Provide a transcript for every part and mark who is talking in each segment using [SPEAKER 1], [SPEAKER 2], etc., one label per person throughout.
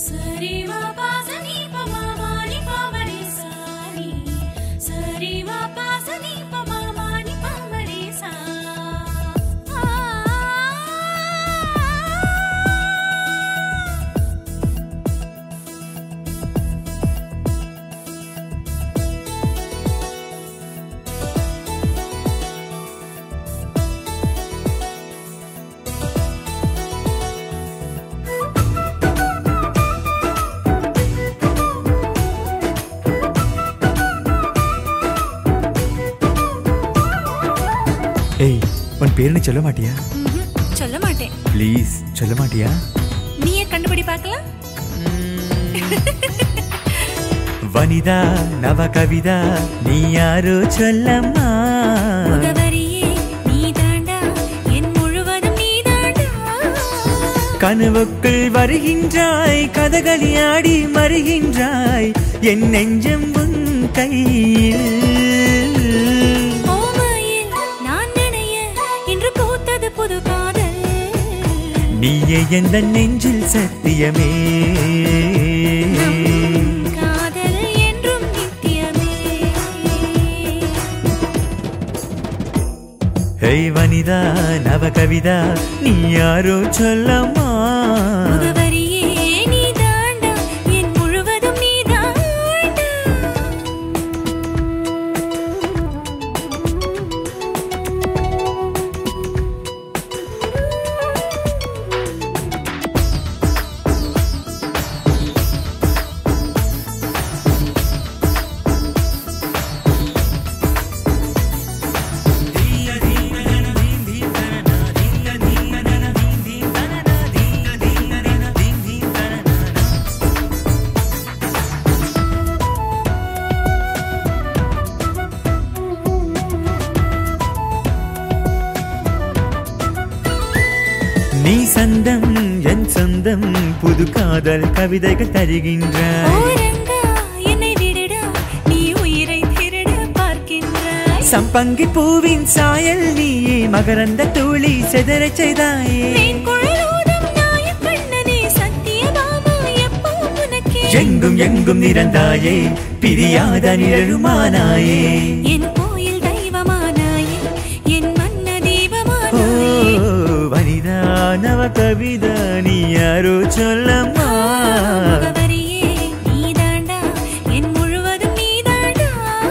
[SPEAKER 1] சரி வா பாசனி பமாமானி பாமரி சாரி சரி வா பாசனி பமாமானி பாமரி சா
[SPEAKER 2] ஏய் உன் பேர் நீ சொல்ல மாட்டியா
[SPEAKER 1] ம்ஹும், சொல்ல மாட்டேன்
[SPEAKER 2] ப்ளீஸ் சொல்ல மாட்டியா
[SPEAKER 1] நீயே கண்டுபிடி பார்க்கலாம்
[SPEAKER 2] வனிதா நவ கவிதா நீ யாரோ சொல்லம்மா
[SPEAKER 1] முகவரியே நீ தாண்டா என் முழுவதும் நீ தாண்டா
[SPEAKER 2] கனவுக்குள் வருகின்றாய் கதகளி ஆடி மறுகின்றாய் என் நெஞ்சம் உன் கையில்
[SPEAKER 1] ஓமையில் நான் நினைய இன்று பூத்தது புது காதல்
[SPEAKER 2] நீயே எந்த நெஞ்சில் சத்தியமே
[SPEAKER 1] காதல் என்றும் நித்தியமே
[SPEAKER 2] ஹேய் வனிதா நவ கவிதா நீ யாரோ சொல்லம்மா
[SPEAKER 1] முகவரியே நீ தாண்டா என் முழுவதும் நீ தாண்டா
[SPEAKER 2] நீ சந்தம் என் சொந்தம் புது காதல் கவிதைகள் தருகின்றாய்
[SPEAKER 1] ஓரங்கா என்னை விடுடா நீ உயிரை திருட பார்க்கின்றாய்
[SPEAKER 2] சம்பங்கி பூவின் சாயல் நீயே மகரந்த தூளி செதறச் செய்தாயே
[SPEAKER 1] தேன் குழலோதும் நாயக் கண்ணனே சத்தியபாமா எப்பவும் உனக்கே
[SPEAKER 2] எங்கும் எங்கும் நிறந்தாயே பிரியாத நிழலுமானாயே
[SPEAKER 1] என் கோயில் தெய்வமானாயே என் மன்ன
[SPEAKER 2] ஓ
[SPEAKER 1] தீபமானாயே
[SPEAKER 2] வனிதா நவ கவிதா நீ யாரோ சொல்லம்மா
[SPEAKER 1] முகவரியே நீ தாண்டா என் முழுவதும் நீ தாண்டா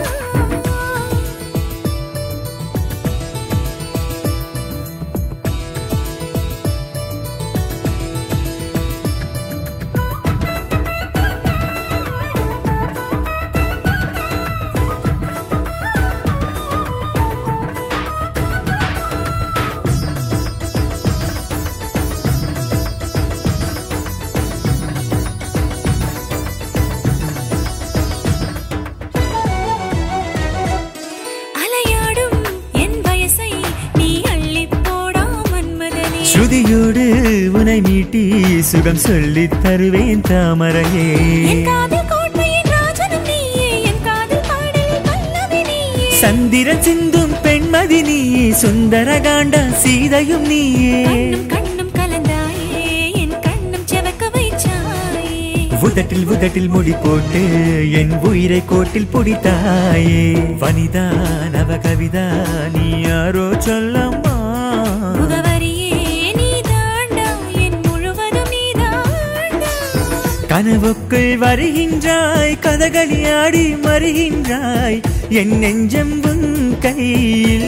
[SPEAKER 1] அலையாடும் என் வயசை நீ அள்ளிப் போடா மன்மதனே
[SPEAKER 2] ஸ்ருதியோடு உனை மீட்டி சுகம் சொல்லித் தருவேன் தாமரையே
[SPEAKER 1] என் காதல் கோட்டையின் ராஜனும் நீயே என் காதல் பாடலில் பல்லவி நீயே
[SPEAKER 2] சந்திரன் சிந்தும் பெண்மதி நீயே சுந்தர காண்டா சீதையும் நீயே
[SPEAKER 1] கண்ணும் கண்ணும் கலந்தாயே என் கண்ணும் செவக்க வைச்சாயே
[SPEAKER 2] உதட்டில் உதட்டில் முடி போட்டு என் உயிரை கோட்டில் பிடித்தாயே வனிதா நவ கவிதா நீ யாரோ சொல்லம்மா
[SPEAKER 1] முகவரியே நீ தாண்டா என் முழுவதும் நீ தாண்டா
[SPEAKER 2] கனவுக்குள் வருகின்றாய் கதகளி ஆடி மறுகின்றாய் என் நெஞ்சம் உன் கையில்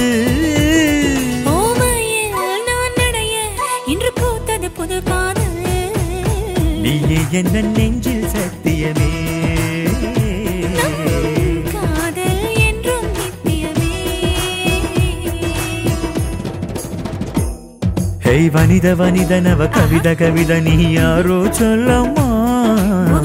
[SPEAKER 1] ஓமையில் நான் நடைய இன்று பூத்தது புது காதல்
[SPEAKER 2] நீயே என்ன நெஞ்சில் சத்தியமே
[SPEAKER 1] காதல் என்றும் நித்தியமே
[SPEAKER 2] ஹே வனித வனித நவ கவித கவித நீ யாரோ சொல்லம்மா